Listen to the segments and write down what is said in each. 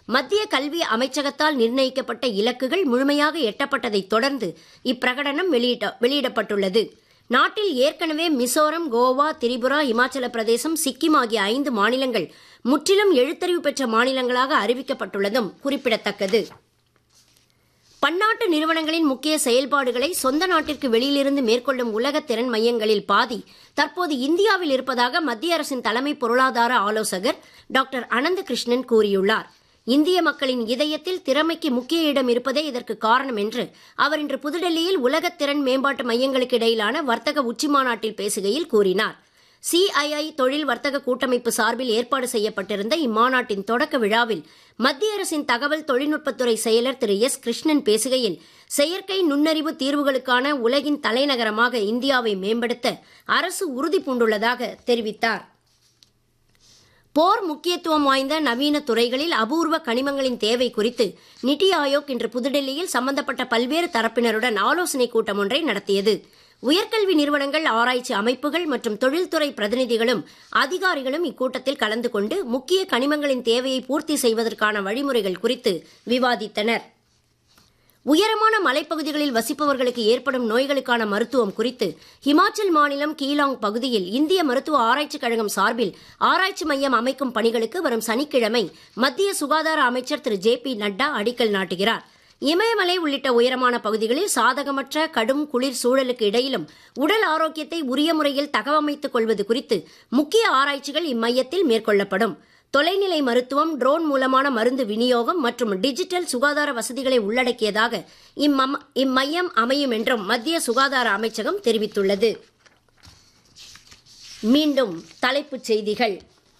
மத்திய கல்வி அமைச்சகத்தால் நிர்ணயிக்கப்பட்ட இலக்குகள் முழுமையாக எட்டப்பட்டதைத் தொடர்ந்து இப்பிரகடனம் வெளியிட்ட வெளியிடப்பட்டுள்ளது நாட்டில் ஏற்கனவே மிசோரம் கோவா திரிபுரா இமாச்சல பிரதேசம் சிக்கிம் ஆகிய ஐந்து மாநிலங்கள் முற்றிலும் எழுத்தறிவு பெற்ற மாநிலங்களாக அறிவிக்கப்பட்டுள்ளதும் குறிப்பிடத்தக்கது பன்னாட்டு நிறுவனங்களின் முக்கிய செயல்பாடுகளை சொந்த நாட்டிற்கு வெளியிலிருந்து மேற்கொள்ளும் உலக திறன் மையங்களில் பாதி தற்போது இந்தியாவில் இருப்பதாக மத்திய அரசின் தலைமை பொருளாதார ஆலோசகர் டாக்டர் அனந்த கிருஷ்ணன் கூறியுள்ளார் இந்திய மக்களின் இதயத்தில் திறமைக்கு முக்கிய இடம் இருப்பதே இதற்கு காரணம் என்று அவர் இன்று புதுடெல்லியில் உலக திறன் மேம்பாட்டு மையங்களுக்கு இடையிலான வர்த்தக உச்சிமாநாட்டில் பேசுகையில் கூறினார் சிஐஐ தொழில் வர்த்தக கூட்டமைப்பு சார்பில் ஏற்பாடு செய்யப்பட்டிருந்த இம்மாநாட்டின் தொடக்க விழாவில் மத்திய அரசின் தகவல் தொழில்நுட்பத்துறை செயலர் திரு எஸ் கிருஷ்ணன் பேசுகையில் செயற்கை நுண்ணறிவு தீர்வுகளுக்கான உலகின் தலைநகரமாக இந்தியாவை மேம்படுத்த அரசு உறுதி பூண்டுள்ளதாக தெரிவித்தார் போர் முக்கியத்துவம் வாய்ந்த நவீன துறைகளில் அபூர்வ கனிமங்களின் தேவை குறித்து நிதி ஆயோக் இன்று புதுடெல்லியில் சம்பந்தப்பட்ட பல்வேறு தரப்பினருடன் ஆலோசனைக் கூட்டம் ஒன்றை நடத்தியது உயர்கல்வி நிறுவனங்கள் ஆராய்ச்சி அமைப்புகள் மற்றும் தொழில்துறை பிரதிநிதிகளும் அதிகாரிகளும் இக்கூட்டத்தில் கலந்து கொண்டு முக்கிய கனிமங்களின் தேவையை பூர்த்தி செய்வதற்கான வழிமுறைகள் குறித்து விவாதித்தனர் உயரமான மலைப்பகுதிகளில் வசிப்பவர்களுக்கு ஏற்படும் நோய்களுக்கான மருத்துவம் குறித்து ஹிமாச்சல் மாநிலம் கீலாங் பகுதியில் இந்திய மருத்துவ ஆராய்ச்சிக் கழகம் சார்பில் ஆராய்ச்சி மையம் அமைக்கும் பணிகளுக்கு வரும் சனிக்கிழமை மத்திய சுகாதார அமைச்சர் திரு ஜே பி நட்டா அடிக்கல் நாட்டுகிறார் இமயமலை உள்ளிட்ட உயரமான பகுதிகளில் சாதகமற்ற கடும் குளிர் சூழலுக்கு இடையிலும் உடல் ஆரோக்கியத்தை உரிய முறையில் தகவமைத்துக் கொள்வது குறித்து முக்கிய ஆராய்ச்சிகள் இம்மையத்தில் மேற்கொள்ளப்படும் தொலைநிலை மருத்துவம் ட்ரோன் மூலமான மருந்து விநியோகம் மற்றும் டிஜிட்டல் சுகாதார வசதிகளை உள்ளடக்கியதாக இம்மம்- இம்மையம் அமையும் என்றும் மத்திய சுகாதார அமைச்சகம் தெரிவித்துள்ளது மீண்டும் தலைப்புச் செய்திகள்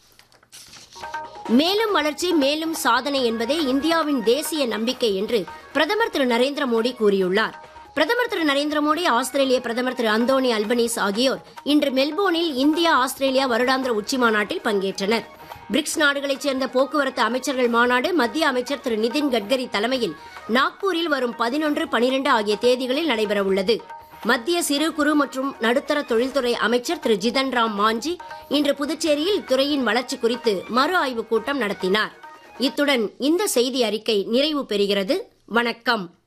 மேலும் வளர்ச்சி மேலும் சாதனை என்பதே இந்தியாவின் தேசிய நம்பிக்கை என்று பிரதமர் திரு நரேந்திர மோடி கூறியுள்ளார் பிரதமர் திரு நரேந்திர மோடி ஆஸ்திரேலிய பிரதமர் திரு அந்தோனி அல்பனீஸ் ஆகியோர் இன்று மெல்போர்னில் இந்தியா ஆஸ்திரேலியா வருடாந்திர உச்சி மாநாட்டில் பங்கேற்றனர் பிரிக்ஸ் நாடுகளைச் சேர்ந்த போக்குவரத்து அமைச்சர்கள் மாநாடு மத்திய அமைச்சர் திரு நிதின் கட்கரி தலைமையில் நாக்பூரில் வரும் பதினொன்று பனிரெண்டு ஆகிய தேதிகளில் நடைபெறவுள்ளது மத்திய சிறு குறு மற்றும் நடுத்தர தொழில்துறை அமைச்சர் திரு ஜிதன் ராம் மாஞ்சி இன்று புதுச்சேரியில் துறையின் வளர்ச்சி குறித்து மறு ஆய்வுக் கூட்டம் நடத்தினார் இத்துடன் இந்த செய்தி அறிக்கை நிறைவு பெறுகிறது வணக்கம்